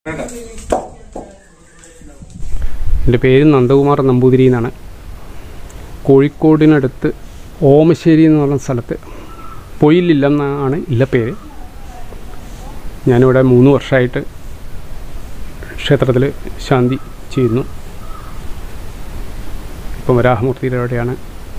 എൻ്റെ പേര് നന്ദകുമാർ നമ്പൂതിരി എന്നാണ് കോഴിക്കോടിനടുത്ത് ഓമശ്ശേരി എന്ന് പറഞ്ഞ സ്ഥലത്ത് പൊയിലില്ലെന്നാണ് ഇല്ല പേര് ഞാനിവിടെ മൂന്ന് വർഷമായിട്ട് ക്ഷേത്രത്തിൽ ശാന്തി ചെയ്യുന്നു ഇപ്പം വരാഹമൂർത്തിയുടെ അവിടെയാണ്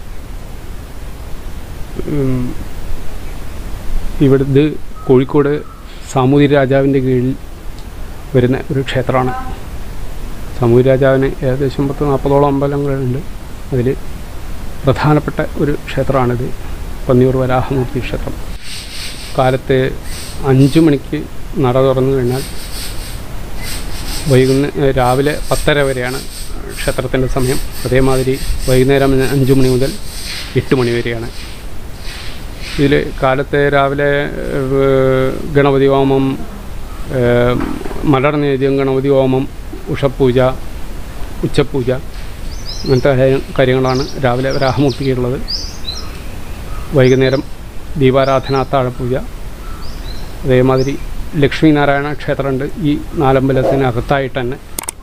ഉം, ഇവിടുന്ന് കോഴിക്കോട് സാമൂതിരി രാജാവിൻ്റെ കീഴിൽ വരുന്ന ഒരു ക്ഷേത്രമാണ് സാമൂതിരി രാജാവിന് ഏകദേശം പത്ത് നാൽപ്പതോളം അമ്പലങ്ങളുണ്ട് അതിൽ പ്രധാനപ്പെട്ട ഒരു ക്ഷേത്രമാണിത് പന്നിയൂർ വരാഹമൂർത്തി ക്ഷേത്രം കാലത്ത് അഞ്ച് മണിക്ക് നട തുറന്നു കഴിഞ്ഞാൽ വൈകുന്ന ഏഹ് രാവിലെ പത്തര വരെയാണ് ക്ഷേത്രത്തിൻ്റെ സമയം അതേമാതിരി വൈകുന്നേരം അഞ്ച് മണി മുതൽ എട്ട് മണി വരെയാണ് ഇതിൽ കാലത്തെ രാവിലെ ഏഹ്, ഗണപതി ഹോമം ഏഹ്, മലർ നേദ്യം ഗണപതി ഹോമം ഉഷപ്പൂജ ഉച്ചപ്പൂജ അങ്ങനത്തെ കാര്യ- കാര്യങ്ങളാണ് രാവിലെ വരാഹമൂർത്തിക്കുള്ളത് വൈകുന്നേരം ദീപാരാധന അത്താഴപൂജ അതേമാതിരി ലക്ഷ്മി നാരായണ ക്ഷേത്രമുണ്ട് ഈ നാലമ്പലത്തിനകത്തായിട്ട് തന്നെ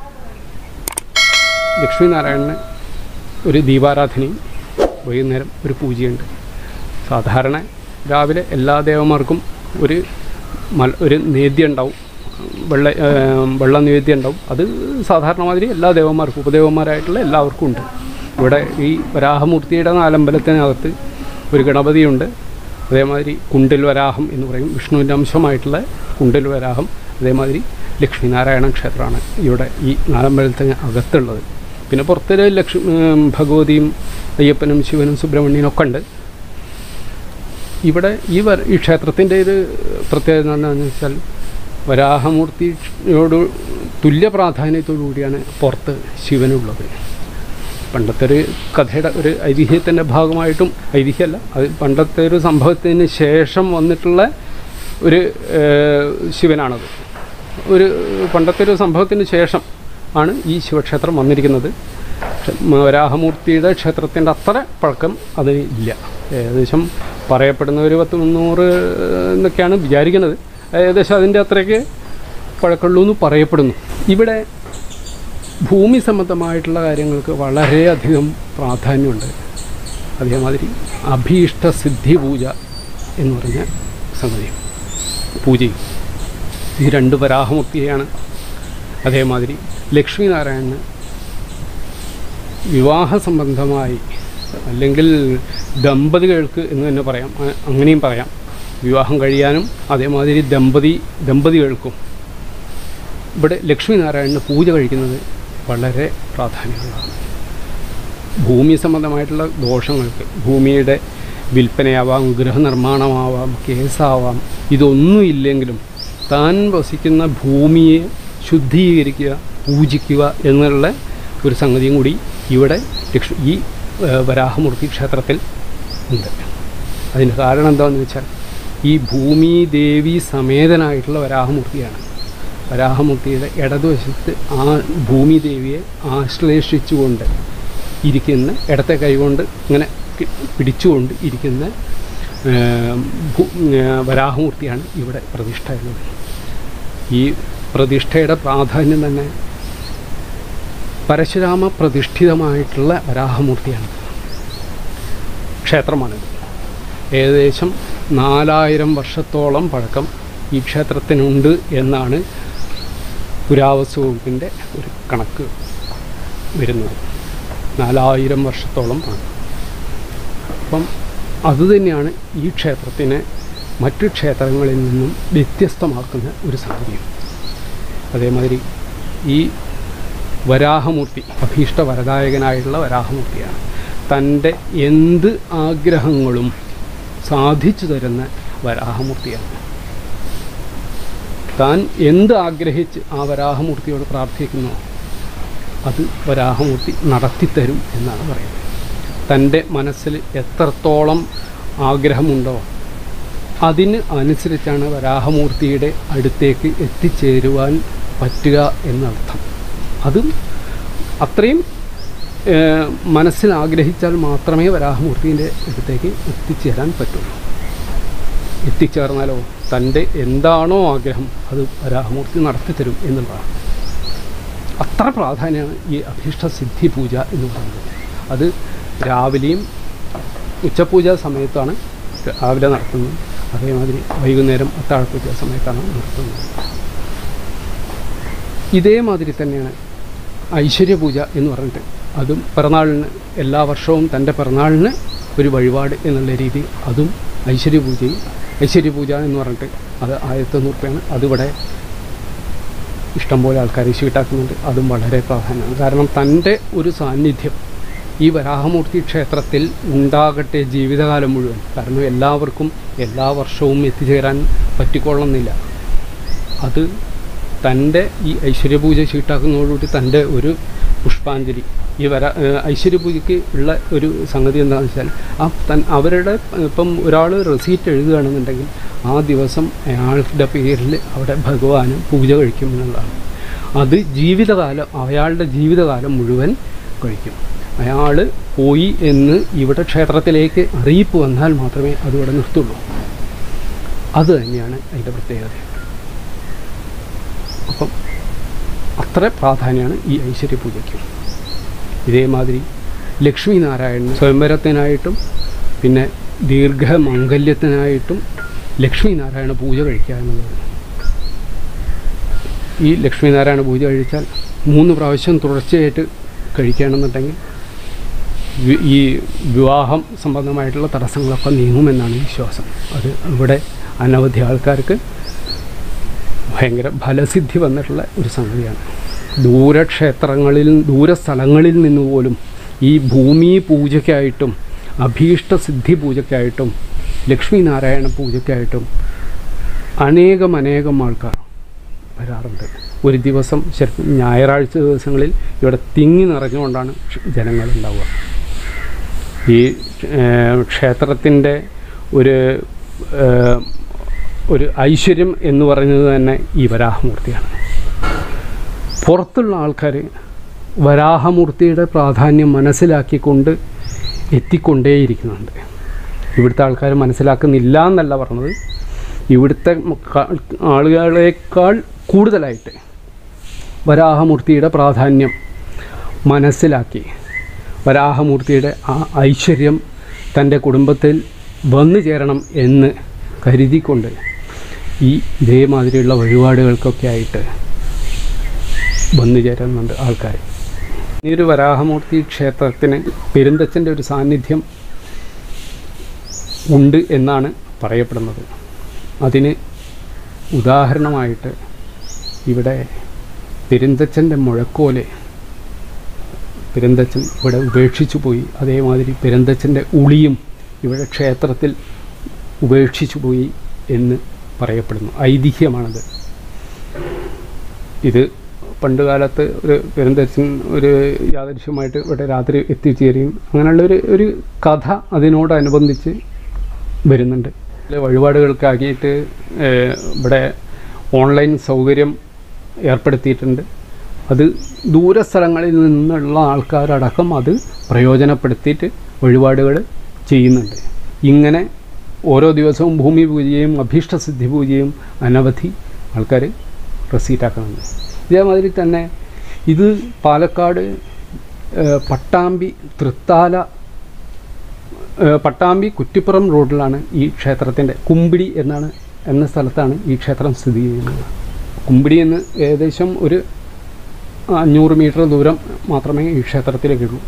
ലക്ഷ്മി നാരായണന് ഒരു ദീപാരാധനയും വൈകുന്നേരം ഒരു പൂജയുണ്ട് സാധാരണ രാവിലെ എല്ലാ ദേവന്മാർക്കും ഒരു മൽ ഒരു നേദ്യം ഉണ്ടാവും വെള്ള ഏം, വെള്ള നേദ്യം ഉണ്ടാവും അത് സാധാരണ മാതിരി എല്ലാ ദേവന്മാർക്കും ഉപദേവന്മാരായിട്ടുള്ള എല്ലാവർക്കും ഉണ്ട് ഇവിടെ ഈ വരാഹമൂർത്തിയുടെ നാലമ്പലത്തിനകത്ത് ഒരു ഗണപതിയുണ്ട് അതേമാതിരി കുണ്ടിൽ വരാഹം എന്ന് പറയും വിഷ്ണുവിൻ്റെ അംശമായിട്ടുള്ള കുണ്ടിൽ വരാഹം അതേമാതിരി ലക്ഷ്മിനാരായണ ക്ഷേത്രമാണ് ഇവിടെ ഈ നാലമ്പലത്തിന് അകത്തുള്ളത് പിന്നെ പുറത്തൊരു ലക്ഷ്മി ഏം, ഭഗവതിയും അയ്യപ്പനും ശിവനും സുബ്രഹ്മണ്യനും ഒക്കെ ഉണ്ട് ഇവിടെ ഈ വര ഈ ക്ഷേത്രത്തിൻ്റെ ഒരു പ്രത്യേകത എന്താണെന്ന് വെച്ചാൽ വരാഹമൂർത്തിയോട് തുല്യ പ്രാധാന്യത്തോടു കൂടിയാണ് പുറത്ത് ശിവനുള്ളത് പണ്ടത്തെ ഒരു കഥയുടെ ഒരു ഐതിഹ്യത്തിൻ്റെ ഭാഗമായിട്ടും ഐതിഹ്യമല്ല അത് പണ്ടത്തെ ഒരു സംഭവത്തിന് ശേഷം വന്നിട്ടുള്ള ഒരു ഏഹ്, ശിവനാണത് ഒരു പണ്ടത്തെ ഒരു സംഭവത്തിന് ശേഷം ആണ് ഈ ശിവക്ഷേത്രം വന്നിരിക്കുന്നത് ക്ഷ- വരാഹമൂർത്തിയുടെ ക്ഷേത്രത്തിൻ്റെ അത്ര പഴക്കം അതിന് ഇല്ല ഏകദേശം പറയപ്പെടുന്ന ഒരു പത്ത് മുന്നൂറ് എന്നൊക്കെയാണ് വിചാരിക്കുന്നത് ഏകദേശം അതിൻ്റെ അത്രയ്ക്ക് പഴക്കമുള്ളൂ എന്ന് പറയപ്പെടുന്നു ഇവിടെ ഭൂമി സംബന്ധമായിട്ടുള്ള കാര്യങ്ങൾക്ക് വളരെയധികം പ്രാധാന്യമുണ്ട് അതേമാതിരി അഭീഷ്ട സിദ്ധി പൂജ എന്ന് പറഞ്ഞ സംഗതി പൂജയും ഈ രണ്ട് വരാഹമൂർത്തിയെയാണ് അതേമാതിരി ലക്ഷ്മി നാരായണന് വിവാഹ സംബന്ധമായി അല്ലെങ്കിൽ ദമ്പതികൾക്ക് എന്ന് തന്നെ പറയാം അ- അങ്ങനെയും പറയാം വിവാഹം കഴിയാനും അതേമാതിരി ദമ്പതി ദമ്പതികൾക്കും ഇവിടെ ലക്ഷ്മി നാരായണന് പൂജ കഴിക്കുന്നത് വളരെ പ്രാധാന്യമുള്ളതാണ് ഭൂമി സംബന്ധമായിട്ടുള്ള ദോഷങ്ങൾക്ക് ഭൂമിയുടെ വിൽപ്പനയാവാം ഗൃഹനിർമ്മാണമാവാം കേസാവാം ഇതൊന്നും ഇല്ലെങ്കിലും താൻ വസിക്കുന്ന ഭൂമിയെ ശുദ്ധീകരിക്കുക പൂജിക്കുക എന്നുള്ള ഒരു സംഗതിയും കൂടി ഇവിടെ ലക്ഷ്മി ഈ ഏഹ്, വരാഹമൂർത്തി ക്ഷേത്രത്തിൽ ഉണ്ട് അതിന് കാരണം എന്താണെന്ന് വെച്ചാൽ ഈ ഭൂമി ദേവി സമേതനായിട്ടുള്ള വരാഹമൂർത്തിയാണ് വരാഹമൂർത്തിയുടെ ഇടതുവശത്ത് ആ ഭൂമി ദേവിയെ ആശ്ലേഷിച്ചുകൊണ്ട് ഇരിക്കുന്ന ഇടത്തെ കൈകൊണ്ട് ഇങ്ങനെ കി- പിടിച്ചുകൊണ്ട് ഇരിക്കുന്ന ഏം, ഭൂ- ഏ, വരാഹമൂർത്തിയാണ് ഇവിടെ പ്രതിഷ്ഠയുള്ളത് ഈ പ്രതിഷ്ഠയുടെ പ്രാധാന്യം തന്നെ പരശുരാമ പ്രതിഷ്ഠിതമായിട്ടുള്ള വരാഹമൂർത്തിയാണ് ക്ഷേത്രമാണിത് ഏകദേശം നാലായിരം വർഷത്തോളം പഴക്കം ഈ ക്ഷേത്രത്തിനുണ്ട് എന്നാണ് പുരാവസ്തു വകുപ്പിൻ്റെ ഒരു കണക്ക് വരുന്നത് നാലായിരം വർഷത്തോളം പഴക്കം അപ്പം അതുതന്നെയാണ് ഈ ക്ഷേത്രത്തിനെ മറ്റു ക്ഷേത്രങ്ങളിൽ നിന്നും വ്യത്യസ്തമാക്കുന്ന ഒരു സംഗതിയും അതേമാതിരി ഈ വരാഹമൂർത്തി അഭീഷ്ട വരദായകനായിട്ടുള്ള വരാഹമൂർത്തിയാണ് തൻ്റെ എന്ത് ആഗ്രഹങ്ങളും സാധിച്ചു തരുന്ന വരാഹമൂർത്തിയാണ് താൻ എന്ത് ആഗ്രഹിച്ച് ആ വരാഹമൂർത്തിയോട് പ്രാർത്ഥിക്കുന്നോ അത് വരാഹമൂർത്തി നടത്തിത്തരും എന്നാണ് പറയുന്നത് തൻ്റെ മനസ്സിൽ എത്രത്തോളം ആഗ്രഹമുണ്ടോ അതിന് അനുസരിച്ചാണ് വരാഹമൂർത്തിയുടെ അടുത്തേക്ക് എത്തിച്ചേരുവാൻ പറ്റുക എന്നർത്ഥം അതും അത്രയും ഏഹ്, മനസ്സിൽ ആഗ്രഹിച്ചാൽ മാത്രമേ വരാഹമൂർത്തിൻ്റെ അടുത്തേക്ക് എത്തിച്ചേരാൻ പറ്റുള്ളൂ എത്തിച്ചേർന്നാലോ തൻ്റെ എന്താണോ ആഗ്രഹം അത് വരാഹമൂർത്തി നടത്തിത്തരും എന്നുള്ളതാണ് അത്ര പ്രാധാന്യമാണ് ഈ അഭീഷ്ടസിദ്ധി പൂജ എന്ന് പറയുന്നത് അത് രാവിലെയും ഉച്ചപൂജ സമയത്താണ് രാവിലെ നടത്തുന്നത് അതേമാതിരി വൈകുന്നേരം അത്താഴപൂജ സമയത്താണ് നടത്തുന്നത് ഇതേമാതിരി തന്നെയാണ് ഐശ്വര്യപൂജ എന്ന് പറഞ്ഞിട്ട് അതും പിറന്നാളിന് എല്ലാ വർഷവും തൻ്റെ പിറന്നാളിന് ഒരു വഴിപാട് എന്നുള്ള രീതി അതും ഐശ്വര്യപൂജയും ഐശ്വര്യപൂജ എന്ന് പറഞ്ഞിട്ട് അത് ആയിരത്തൊന്നൂറ് രൂപയാണ് അതിവിടെ ഇഷ്ടംപോലെ ആൾക്കാർ ഈശോയിട്ടാക്കുന്നുണ്ട് അതും വളരെ പ്രാധാന്യമാണ് കാരണം തൻ്റെ ഒരു സാന്നിധ്യം ഈ വരാഹമൂർത്തി ക്ഷേത്രത്തിൽ ഉണ്ടാകട്ടെ ജീവിതകാലം മുഴുവൻ കാരണം എല്ലാവർക്കും എല്ലാ വർഷവും എത്തിച്ചേരാൻ പറ്റിക്കൊള്ളുന്നില്ല അത് തൻ്റെ ഈ ഐശ്വര്യപൂജ ചീട്ടാക്കുന്നതോടുകൂടി തൻ്റെ ഒരു പുഷ്പാഞ്ജലി ഈ വര ഏഹ് ഐശ്വര്യപൂജയ്ക്ക് ഉള്ള ഒരു സംഗതി എന്താണെന്ന് വെച്ചാൽ ആ തൻ അവരുടെ ഇപ്പം ഒരാൾ റെസീറ്റ് എഴുതുകയാണെന്നുണ്ടെങ്കിൽ ആ ദിവസം അയാളുടെ പേരിൽ അവിടെ ഭഗവാന് പൂജ കഴിക്കും എന്നുള്ളതാണ് അത് ജീവിതകാലം അയാളുടെ ജീവിതകാലം മുഴുവൻ കഴിക്കും അയാൾ പോയി എന്ന് ഇവിടെ ക്ഷേത്രത്തിലേക്ക് അറിയിപ്പ് വന്നാൽ മാത്രമേ അതിവിടെ നിർത്തുള്ളൂ അത് തന്നെയാണ് അതിൻ്റെ പ്രത്യേകത അപ്പം അത്ര പ്രാധാന്യമാണ് ഈ ഐശ്വര്യപൂജയ്ക്ക് ഇതേമാതിരി ലക്ഷ്മി നാരായണൻ സ്വയംവരത്തിനായിട്ടും പിന്നെ ദീർഘമംഗല്യത്തിനായിട്ടും ലക്ഷ്മി നാരായണ പൂജ കഴിക്കുക എന്നുള്ളത് ഈ ലക്ഷ്മി നാരായണ പൂജ കഴിച്ചാൽ മൂന്ന് പ്രാവശ്യം തുടർച്ചയായിട്ട് കഴിക്കുകയാണെന്നുണ്ടെങ്കിൽ വി- ഈ വിവാഹം സംബന്ധമായിട്ടുള്ള തടസ്സങ്ങളൊക്കെ നീങ്ങുമെന്നാണ് വിശ്വാസം അത് ഇവിടെ അനവധി ആൾക്കാർക്ക് ഭയങ്കര ഫലസിദ്ധി വന്നിട്ടുള്ള ഒരു സംഗതിയാണ് ദൂരക്ഷേത്രങ്ങളിൽ ദൂരസ്ഥലങ്ങളിൽ നിന്ന് പോലും ഈ ഭൂമി പൂജയ്ക്കായിട്ടും അഭീഷ്ടസിദ്ധി പൂജയ്ക്കായിട്ടും ലക്ഷ്മി നാരായണ പൂജയ്ക്കായിട്ടും അനേകം അനേകം ആൾക്കാർ വരാറുണ്ട് ഒരു ദിവസം ശരിക്കും ഞായറാഴ്ച ദിവസങ്ങളിൽ ഇവിടെ തിങ്ങി നിറഞ്ഞുകൊണ്ടാണ് ക്ഷ- ജനങ്ങൾ ഉണ്ടാവുക ഈ ക്ഷേത്രത്തിൻ്റെ ഒരു ഏഹ്, ഒരു ഐശ്വര്യം എന്ന് പറയുന്നത് തന്നെ ഈ വരാഹമൂർത്തിയാണ് പുറത്തുള്ള ആൾക്കാർ വരാഹമൂർത്തിയുടെ പ്രാധാന്യം മനസ്സിലാക്കിക്കൊണ്ട് എത്തിക്കൊണ്ടേയിരിക്കുന്നുണ്ട് ഇവിടുത്തെ ആൾക്കാർ മനസ്സിലാക്കുന്നില്ല എന്നല്ല പറഞ്ഞത് ഇവിടുത്തെ ക- ആളുകളേക്കാൾ കൂടുതലായിട്ട് വരാഹമൂർത്തിയുടെ പ്രാധാന്യം മനസ്സിലാക്കി വരാഹമൂർത്തിയുടെ ആ ഐശ്വര്യം തൻ്റെ കുടുംബത്തിൽ വന്നു ചേരണം എന്ന് കരുതിക്കൊണ്ട് ഈ ഇതേമാതിരിയുള്ള വഴിപാടുകൾക്കൊക്കെ ആയിട്ട് വന്നു ചേരുന്നുണ്ട് ആൾക്കാർ ഈ ഒരു വരാഹമൂർത്തി ക്ഷേത്രത്തിന് പെരുന്തച്ഛൻ്റെ ഒരു സാന്നിധ്യം ഉണ്ട് എന്നാണ് പറയപ്പെടുന്നത് അതിന് ഉദാഹരണമായിട്ട് ഇവിടെ പെരുന്തച്ഛൻ്റെ മുഴക്കോല് പെരുന്തച്ഛൻ ഇവിടെ ഉപേക്ഷിച്ചു പോയി അതേമാതിരി പെരുന്തച്ഛൻ്റെ ഉളിയും ഇവിടെ ക്ഷേത്രത്തിൽ ഉപേക്ഷിച്ചു പോയി എന്ന് പറയപ്പെടുന്നു ഐതിഹ്യമാണത് ഇത് പണ്ട് കാലത്ത് ഒരു പെരുന്തച്ഛൻ ഒരു യാദൃശ്യമായിട്ട് ഇവിടെ രാത്രി എത്തിച്ചേരുകയും അങ്ങനെയുള്ള ഒരു ഒരു കഥ അതിനോടനുബന്ധിച്ച് വരുന്നുണ്ട് ഇതിലെ വഴിപാടുകൾക്കാക്കിയിട്ട് ഏഹ്, ഇവിടെ ഓൺലൈൻ സൗകര്യം ഏർപ്പെടുത്തിയിട്ടുണ്ട് അത് ദൂരസ്ഥലങ്ങളിൽ നിന്നുള്ള ആൾക്കാരടക്കം അത് പ്രയോജനപ്പെടുത്തിയിട്ട് വഴിപാടുകൾ ചെയ്യുന്നുണ്ട് ഇങ്ങനെ ഓരോ ദിവസവും ഭൂമി പൂജയും അഭീഷ്ടസിദ്ധി പൂജയും അനവധി ആൾക്കാർ റെസീറ്റാക്കുന്നുണ്ട് ഇതേമാതിരി തന്നെ ഇത് പാലക്കാട് ഏഹ്, പട്ടാമ്പി തൃത്താല ഏഹ്, പട്ടാമ്പി കുറ്റിപ്പുറം റോഡിലാണ് ഈ ക്ഷേത്രത്തിൻ്റെ കുമ്പിടി എന്നാണ് എന്ന സ്ഥലത്താണ് ഈ ക്ഷേത്രം സ്ഥിതി ചെയ്യുന്നത് കുമ്പിടി എന്ന് ഏകദേശം ഒരു അഞ്ഞൂറ് മീറ്റർ ദൂരം മാത്രമേ ഈ ക്ഷേത്രത്തിലേക്കുള്ളൂ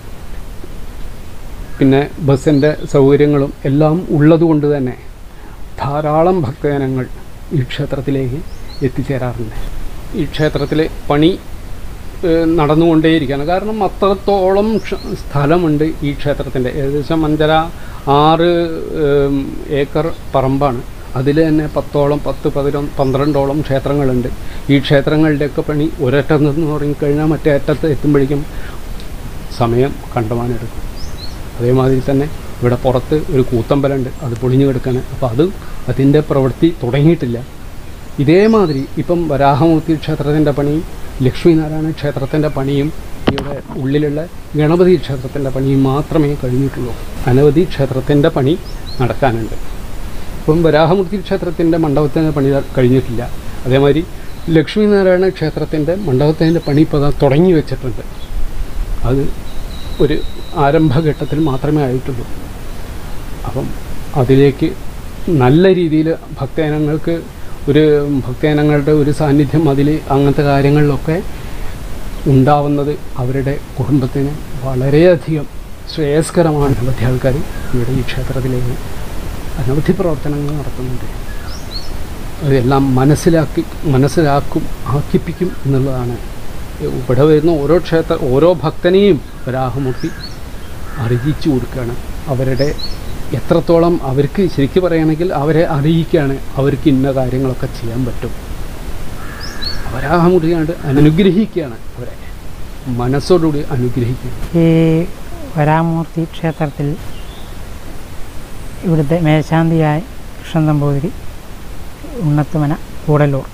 പിന്നെ ബസ്സിൻ്റെ സൗകര്യങ്ങളും എല്ലാം ഉള്ളതുകൊണ്ട് തന്നെ ധാരാളം ഭക്തജനങ്ങൾ ഈ ക്ഷേത്രത്തിലേക്ക് എത്തിച്ചേരാറുണ്ട് ഈ ക്ഷേത്രത്തിലെ പണി ഏഹ്, നടന്നുകൊണ്ടേയിരിക്കുകയാണ് കാരണം അത്രത്തോളം ക്ഷ- സ്ഥലമുണ്ട് ഈ ക്ഷേത്രത്തിൻ്റെ ഏകദേശം അഞ്ചര ആറ് ഏം, ഏക്കർ പറമ്പാണ് അതിൽ തന്നെ പത്തോളം പത്ത് പതിനൊന്ന് പന്ത്രണ്ടോളം ക്ഷേത്രങ്ങളുണ്ട് ഈ ക്ഷേത്രങ്ങളുടെയൊക്കെ പണി ഒരറ്റത്ത് നിന്ന് തുടങ്ങിക്കഴിഞ്ഞാൽ മറ്റേ അറ്റത്ത് എത്തുമ്പോഴേക്കും സമയം കണ്ടമാനെടുക്കും അതേമാതിരി തന്നെ ഇവിടെ പുറത്ത് ഒരു കൂത്തമ്പലമുണ്ട് അത് പൊളിഞ്ഞു കിടക്കാണ് അപ്പോൾ അത് അതിൻ്റെ പ്രവൃത്തി തുടങ്ങിയിട്ടില്ല ഇതേമാതിരി ഇപ്പം വരാഹമൂർത്തി ക്ഷേത്രത്തിൻ്റെ പണിയും ലക്ഷ്മിനാരായണ ക്ഷേത്രത്തിൻ്റെ പണിയും ഇവിടെ ഉള്ളിലുള്ള ഗണപതി ക്ഷേത്രത്തിൻ്റെ പണിയും മാത്രമേ കഴിഞ്ഞിട്ടുള്ളൂ അനവധി ക്ഷേത്രത്തിൻ്റെ പണി നടക്കാനുണ്ട് ഇപ്പം വരാഹമൂർത്തി ക്ഷേത്രത്തിൻ്റെ മണ്ഡപത്തിന് പണി കഴിഞ്ഞിട്ടില്ല അതേമാതിരി ലക്ഷ്മി നാരായണ ക്ഷേത്രത്തിൻ്റെ മണ്ഡപത്തിൻ്റെ പണി ഇപ്പോൾ ദാ തുടങ്ങി വെച്ചിട്ടുണ്ട് അത് ഒരു ആരംഭഘട്ടത്തിൽ മാത്രമേ ആയിട്ടുള്ളൂ അപ്പം അതിലേക്ക് നല്ല രീതിയിൽ ഭക്തജനങ്ങൾക്ക് ഒരു ഭക്തജനങ്ങളുടെ ഒരു സാന്നിധ്യം അതിൽ അങ്ങനത്തെ കാര്യങ്ങളിലൊക്കെ ഉണ്ടാവുന്നത് അവരുടെ കുടുംബത്തിന് വളരെയധികം ശ്രേയസ്കരമാണ് അനവധി ആൾക്കാർ ഇവിടെ ഈ ക്ഷേത്രത്തിലേക്ക് അനവധി പ്രവർത്തനങ്ങൾ നടത്തുന്നുണ്ട് അതെല്ലാം മനസ്സിലാക്കി മനസ്സിലാക്കും ആക്കിപ്പിക്കും എന്നുള്ളതാണ് ഇവിടെ വരുന്ന ഓരോ ക്ഷേത്ര ഓരോ ഭക്തനെയും വരാഹമൂർത്തി അറിയിച്ചു കൊടുക്കുകയാണ് അവരുടെ എത്രത്തോളം അവർക്ക് ശരിക്കും പറയുകയാണെങ്കിൽ അവരെ അറിയിക്കുകയാണ് അവർക്ക് ഇന്ന കാര്യങ്ങളൊക്കെ ചെയ്യാൻ പറ്റും വരാഹമൂർത്തിയാണ്ട് അനുഗ്രഹിക്കുകയാണ് അവരെ മനസ്സോടുകൂടി അനുഗ്രഹിക്കുകയാണ് ഈ വരാമൂർത്തി ക്ഷേത്രത്തിൽ ഇവിടുത്തെ മേശാന്തിയായ കൃഷ്ണൻ നമ്പൂതിരി ഉണ്ണത്തുമന കൂടല്ലൂർ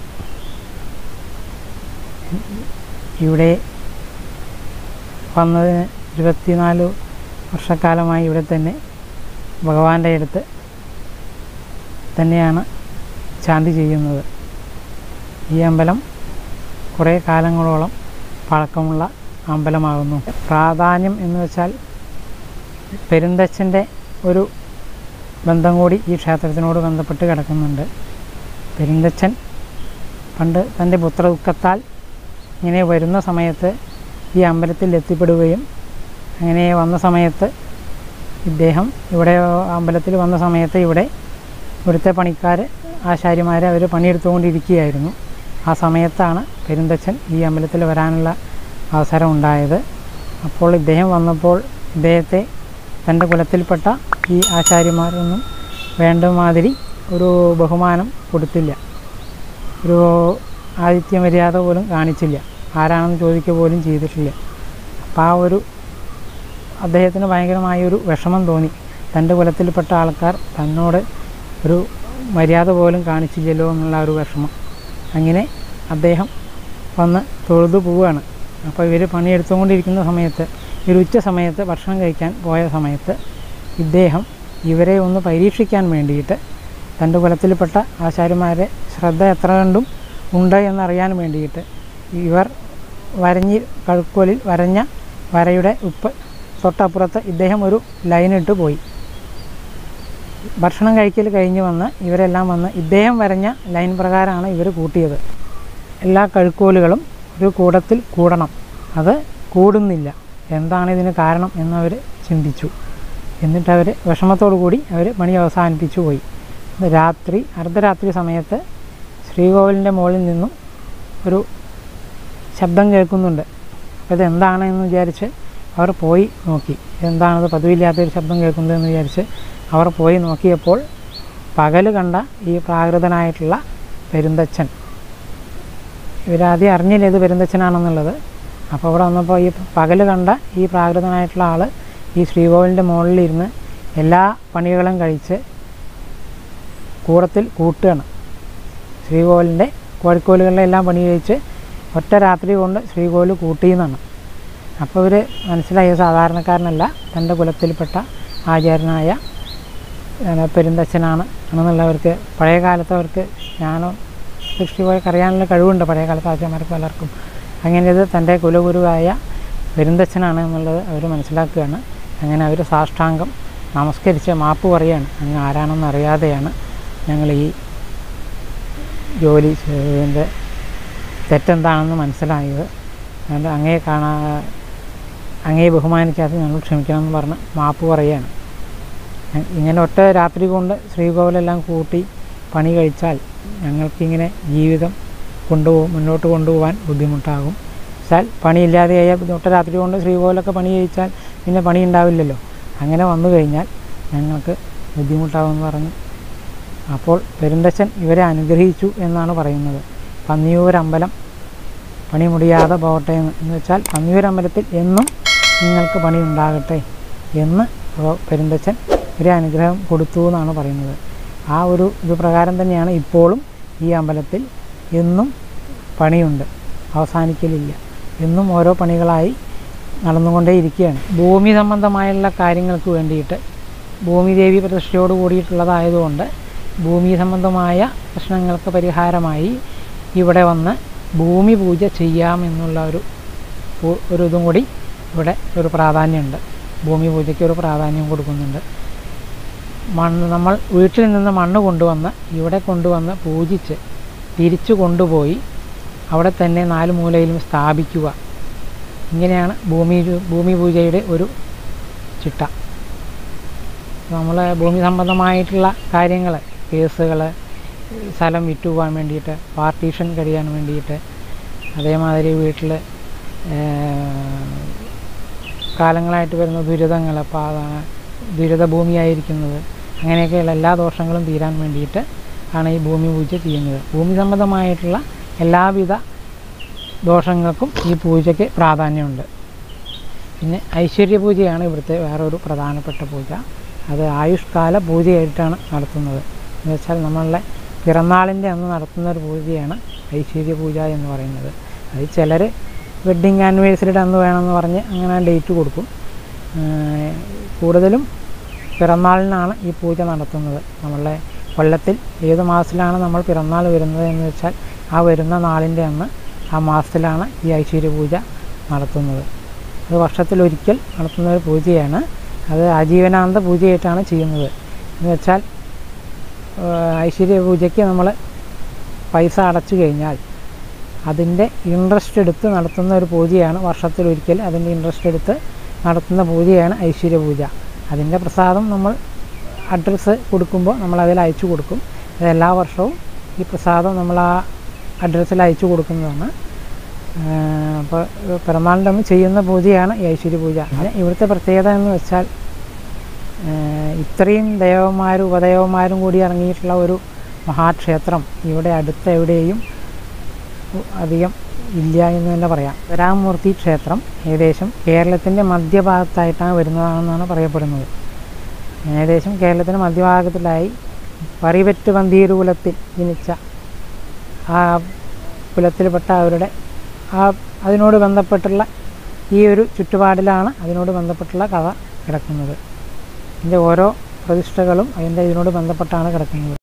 ഇവിടെ വന്നതിന് ഇരുപത്തിനാല് വർഷക്കാലമായി ഇവിടെ തന്നെ ഭഗവാന്റെ അടുത്ത് തന്നെയാണ് ശാന്തി ചെയ്യുന്നത് ഈ അമ്പലം കുറേ കാലങ്ങളോളം പഴക്കമുള്ള അമ്പലമാകുന്നു പ്രാധാന്യം എന്ന് വെച്ചാൽ പെരുന്തച്ഛൻ്റെ ഒരു ബന്ധം കൂടി ഈ ക്ഷേത്രത്തിനോട് ബന്ധപ്പെട്ട് കിടക്കുന്നുണ്ട് പെരുന്തച്ഛൻ പണ്ട് തൻ്റെ പുത്രദുഃഖത്താൽ ഇങ്ങനെ വരുന്ന സമയത്ത് ഈ അമ്പലത്തിൽ എത്തിപ്പെടുകയും അങ്ങനെ വന്ന സമയത്ത് ഇദ്ദേഹം ഇവിടെ അമ്പലത്തിൽ വന്ന സമയത്ത് ഇവിടെ ഇവിടുത്തെ പണിക്കാർ ആശാരിമാർ അവർ പണിയെടുത്തുകൊണ്ടിരിക്കുകയായിരുന്നു ആ സമയത്താണ് പെരുന്തച്ഛൻ ഈ അമ്പലത്തിൽ വരാനുള്ള അവസരം ഉണ്ടായത് അപ്പോൾ ഇദ്ദേഹം വന്നപ്പോൾ ഇദ്ദേഹത്തെ തൻ്റെ കുലത്തിൽപ്പെട്ട ഈ ആശാരിമാരൊന്നും വേണ്ട മാതിരി ഒരു ബഹുമാനം കൊടുത്തില്ല ഒരു ആതിഥ്യ മര്യാദ പോലും കാണിച്ചില്ല ആരാണെന്ന് ചോദിക്കുക പോലും ചെയ്തിട്ടില്ല അപ്പോൾ ആ ഒരു അദ്ദേഹത്തിന് ഭയങ്കരമായൊരു വിഷമം തോന്നി തൻ്റെ കുലത്തിൽപ്പെട്ട ആൾക്കാർ തന്നോട് ഒരു മര്യാദ പോലും കാണിച്ചില്ലല്ലോ എന്നുള്ള ഒരു വിഷമം അങ്ങനെ അദ്ദേഹം വന്ന് തൊഴുതു പോവുകയാണ് അപ്പോൾ ഇവർ പണിയെടുത്തുകൊണ്ടിരിക്കുന്ന സമയത്ത് ഒരു ഉച്ച സമയത്ത് ഭക്ഷണം കഴിക്കാൻ പോയ സമയത്ത് ഇദ്ദേഹം ഇവരെ ഒന്ന് പരീക്ഷിക്കാൻ വേണ്ടിയിട്ട് തൻ്റെ കുലത്തിൽപ്പെട്ട ആശാരിമാരെ ശ്രദ്ധ എത്ര കണ്ടും ഉണ്ട് എന്നറിയാൻ വേണ്ടിയിട്ട് ഇവർ വരഞ്ഞി കഴുക്കോലിൽ വരഞ്ഞ വരയുടെ ഉപ്പ് തൊട്ടപ്പുറത്ത് ഇദ്ദേഹം ഒരു ലൈനിട്ട് പോയി ഭക്ഷണം കഴിക്കൽ കഴിഞ്ഞ് വന്ന് ഇവരെല്ലാം വന്ന് ഇദ്ദേഹം വരഞ്ഞ ലൈൻ പ്രകാരമാണ് ഇവർ കൂട്ടിയത് എല്ലാ കഴുക്കോലുകളും ഒരു കൂടത്തിൽ കൂടണം അത് കൂടുന്നില്ല എന്താണ് ഇതിന് കാരണം എന്നവർ ചിന്തിച്ചു എന്നിട്ട് അവർ വിഷമത്തോടു കൂടി അവർ പണി അവസാനിപ്പിച്ചു പോയി ഇത് രാത്രി അർദ്ധരാത്രി സമയത്ത് ശ്രീകോവിലിൻ്റെ മുകളിൽ നിന്നും ഒരു ശബ്ദം കേൾക്കുന്നുണ്ട് അപ്പോൾ ഇത് എന്താണ് എന്ന് വിചാരിച്ച് അവർ പോയി നോക്കി എന്താണത് പതിവില്ലാത്തൊരു ശബ്ദം കേൾക്കുന്നതെന്ന് വിചാരിച്ച് അവർ പോയി നോക്കിയപ്പോൾ പകൽ കണ്ട ഈ പ്രാകൃതനായിട്ടുള്ള പെരുന്തച്ഛൻ ഇവരാദ്യം അറിഞ്ഞില്ല ഇത് പെരുന്തച്ഛനാണെന്നുള്ളത് അപ്പോൾ അവിടെ വന്നപ്പോൾ ഈ പകൽ കണ്ട ഈ പ്രാകൃതനായിട്ടുള്ള ആൾ ഈ ശ്രീകോവിലിൻ്റെ മുകളിലിരുന്ന് എല്ലാ പണികളും കഴിച്ച് കൂടത്തിൽ കൂട്ടുകയാണ് ശ്രീകോവിലിൻ്റെ കോഴിക്കോലുകളിലെ എല്ലാം പണി കഴിച്ച് ഒറ്റ രാത്രി കൊണ്ട് ശ്രീകോവിൽ കൂട്ടിയെന്നാണ് അപ്പോൾ ഇവർ മനസ്സിലായ സാധാരണക്കാരനല്ല തൻ്റെ കുലത്തിൽപ്പെട്ട ആചാര്യനായ ഏഹ്, പെരുന്തച്ഛനാണ് എന്നുള്ളവർക്ക് പഴയ കാലത്ത് അവർക്ക് ജ്ഞാനം ദൃഷ്ടിപോയൊക്കെ അറിയാനുള്ള കഴിവുണ്ട് പഴയ കാലത്ത് ആചാര്യന്മാർക്ക് പലർക്കും അങ്ങനെ ഇത് തൻ്റെ കുലഗുരുവായ പെരുന്തച്ഛനാണ് എന്നുള്ളത് അവർ മനസ്സിലാക്കുകയാണ് അങ്ങനെ അവർ സാഷ്ടാംഗം നമസ്കരിച്ച് മാപ്പ് പറയാണ് അങ്ങ് ആരാണെന്ന് അറിയാതെയാണ് ഞങ്ങൾ ഈ ജോലി ചെയ്തതിൻ്റെ തെറ്റെന്താണെന്ന് മനസ്സിലായത് അതുകൊണ്ട് അങ്ങയെ കാണാ അങ്ങയെ ബഹുമാനിക്കാതെ ഞങ്ങൾ ക്ഷമിക്കണം എന്ന് പറഞ്ഞ് മാപ്പ് പറയുകയാണ് ഞ- ഇങ്ങനെ ഒറ്റ രാത്രി കൊണ്ട് ശ്രീകോവിലെല്ലാം കൂട്ടി പണി കഴിച്ചാൽ ഞങ്ങൾക്കിങ്ങനെ ജീവിതം കൊണ്ടുപോകും മുന്നോട്ട് കൊണ്ടുപോകാൻ ബുദ്ധിമുട്ടാകും വെച്ചാൽ പണിയില്ലാതെയായ ഒറ്റ രാത്രി കൊണ്ട് ശ്രീകോവിലൊക്കെ പണി കഴിച്ചാൽ പിന്നെ പണി ഉണ്ടാവില്ലല്ലോ അങ്ങനെ വന്നു കഴിഞ്ഞാൽ ഞങ്ങൾക്ക് ബുദ്ധിമുട്ടാകുമെന്ന് പറഞ്ഞു അപ്പോൾ പെരുന്തച്ഛൻ ഇവരെ അനുഗ്രഹിച്ചു എന്നാണ് പറയുന്നത് പന്നിയൂർ അമ്പലം പണി മുടിയാതെ പോകട്ടെ എന്ന് എന്ന് വെച്ചാൽ പന്നിയൂർ അമ്പലത്തിൽ എന്നും നിങ്ങൾക്ക് പണി ഉണ്ടാകട്ടെ എന്ന് പ്രോ- പെരുന്തച്ഛൻ ഒരു അനുഗ്രഹം കൊടുത്തു എന്നാണ് പറയുന്നത് ആ ഒരു ഇത് പ്രകാരം തന്നെയാണ് ഇപ്പോഴും ഈ അമ്പലത്തിൽ എന്നും പണിയുണ്ട് അവസാനിക്കലില്ല എന്നും ഓരോ പണികളായി നടന്നുകൊണ്ടേയിരിക്കുകയാണ് ഭൂമി സംബന്ധമായുള്ള കാര്യങ്ങൾക്ക് വേണ്ടിയിട്ട് ഭൂമിദേവി പ്രതിഷ്ഠയോട് കൂടിയിട്ടുള്ളതായതുകൊണ്ട് ഭൂമി സംബന്ധമായ പ്രശ്നങ്ങൾക്ക് പരിഹാരമായി ഇവിടെ വന്ന് ഭൂമി പൂജ ചെയ്യാം എന്നുള്ള ഒരു ഉ- ഒരു ഇതും കൂടി ഇവിടെ ഒരു പ്രാധാന്യമുണ്ട് ഭൂമി പൂജയ്ക്ക് ഒരു പ്രാധാന്യം കൊടുക്കുന്നുണ്ട് മണ്ണ് നമ്മൾ വീട്ടിൽ നിന്ന് മണ്ണ് കൊണ്ടുവന്ന് ഇവിടെ കൊണ്ടുവന്ന് പൂജിച്ച് തിരിച്ചു കൊണ്ടുപോയി അവിടെ തന്നെ നാല് മൂലയിലും സ്ഥാപിക്കുക ഇങ്ങനെയാണ് ഭൂമി ജു- ഭൂമി പൂജയുടെ ഒരു ചിട്ട നമ്മൾ ഭൂമി സംബന്ധമായിട്ടുള്ള കാര്യങ്ങൾ കേസുകൾ സ്ഥലം വിറ്റുപോകാൻ വേണ്ടിയിട്ട് പാർട്ടീഷൻ കഴിയാൻ വേണ്ടിയിട്ട് അതേമാതിരി വീട്ടിൽ കാലങ്ങളായിട്ട് വരുന്ന ദുരിതങ്ങൾ ദുരിത ഭൂമിയായിരിക്കുന്നത് അങ്ങനെയൊക്കെയുള്ള എല്ലാ ദോഷങ്ങളും തീരാൻ വേണ്ടിയിട്ട് ആണ് ഈ ഭൂമി പൂജ ചെയ്യുന്നത് ഭൂമി സംബന്ധമായിട്ടുള്ള എല്ലാവിധ ദോഷങ്ങൾക്കും ഈ പൂജയ്ക്ക് പ്രാധാന്യമുണ്ട് പിന്നെ ഐശ്വര്യ പൂജയാണ് ഇവിടുത്തെ വേറൊരു പ്രധാനപ്പെട്ട പൂജ അത് ആയുഷ്കാല പൂജയായിട്ടാണ് നടത്തുന്നത് എന്ന് വെച്ചാൽ നമ്മളുടെ പിറന്നാളിൻ്റെ അന്ന് നടത്തുന്ന ഒരു പൂജയാണ് ഐശ്വര്യ പൂജ എന്ന് പറയുന്നത് അത് ചിലർ വെഡ്ഡിങ് ആനിവേഴ്സറിയുടെ അന്ന് വേണമെന്ന് പറഞ്ഞ് അങ്ങനെ ഡേറ്റ് കൊടുക്കും ഏഹ് കൂടുതലും പിറന്നാളിനാണ് ഈ പൂജ നടത്തുന്നത് നമ്മളുടെ കൊല്ലത്തിൽ ഏത് മാസത്തിലാണ് നമ്മൾ പിറന്നാൾ വരുന്നത് എന്ന് വെച്ചാൽ ആ വരുന്ന നാളിൻ്റെ അന്ന് ആ മാസത്തിലാണ് ഈ ഐശ്വര്യ പൂജ നടത്തുന്നത് അത് വർഷത്തിലൊരിക്കൽ നടത്തുന്ന ഒരു പൂജയാണ് അത് ആജീവനാന്ത പൂജയായിട്ടാണ് ചെയ്യുന്നത് എന്ന് വെച്ചാൽ ഏഹ് ഐശ്വര്യ പൂജയ്ക്ക് നമ്മൾ പൈസ അടച്ചു കഴിഞ്ഞാൽ അതിൻ്റെ ഇൻട്രസ്റ്റ് എടുത്ത് നടത്തുന്ന ഒരു പൂജയാണ് വർഷത്തിലൊരിക്കൽ അതിൻ്റെ ഇൻട്രസ്റ്റ് എടുത്ത് നടത്തുന്ന പൂജയാണ് ഐശ്വര്യ പൂജ അതിൻ്റെ പ്രസാദം നമ്മൾ അഡ്രസ്സ് കൊടുക്കുമ്പോൾ നമ്മൾ അതിൽ അയച്ചു കൊടുക്കും അത് എല്ലാ വർഷവും ഈ പ്രസാദം നമ്മൾ ആ അഡ്രസ്സിൽ അയച്ചു കൊടുക്കുന്നതാണ് അപ്പോൾ പിറന്നാളിൻ്റെ അന്ന് ചെയ്യുന്ന പൂജയാണ് ഈ ഐശ്വര്യ പൂജ പിന്നെ ഇവിടുത്തെ പ്രത്യേകത എന്ന് വെച്ചാൽ ഏഹ് ഇത്രയും ദേവന്മാരും ഉപദേവന്മാരും കൂടി ഇറങ്ങിയിട്ടുള്ള ഒരു മഹാക്ഷേത്രം ഇവിടെ അടുത്ത എവിടെയും അധികം ഇല്ല എന്ന് തന്നെ പറയാം രാമമൂർത്തി ക്ഷേത്രം ഏകദേശം കേരളത്തിൻ്റെ മധ്യഭാഗത്തായിട്ടാണ് വരുന്നതാണെന്നാണ് പറയപ്പെടുന്നത് ഏകദേശം കേരളത്തിൻ്റെ മധ്യഭാഗത്തിലായി പരിവറ്റ് വന്തീരു കുലത്തിൽ ജനിച്ച ആ കുലത്തിൽപ്പെട്ട അവരുടെ ആ അതിനോട് ബന്ധപ്പെട്ടുള്ള ഈ ഒരു ചുറ്റുപാടിലാണ് അതിനോട് ബന്ധപ്പെട്ടുള്ള കഥ കിടക്കുന്നത് ഇതിൻ്റെ ഓരോ പ്രതിഷ്ഠകളും അതിൻ്റെ ഇതിനോട് ബന്ധപ്പെട്ടാണ് കിടക്കുന്നത്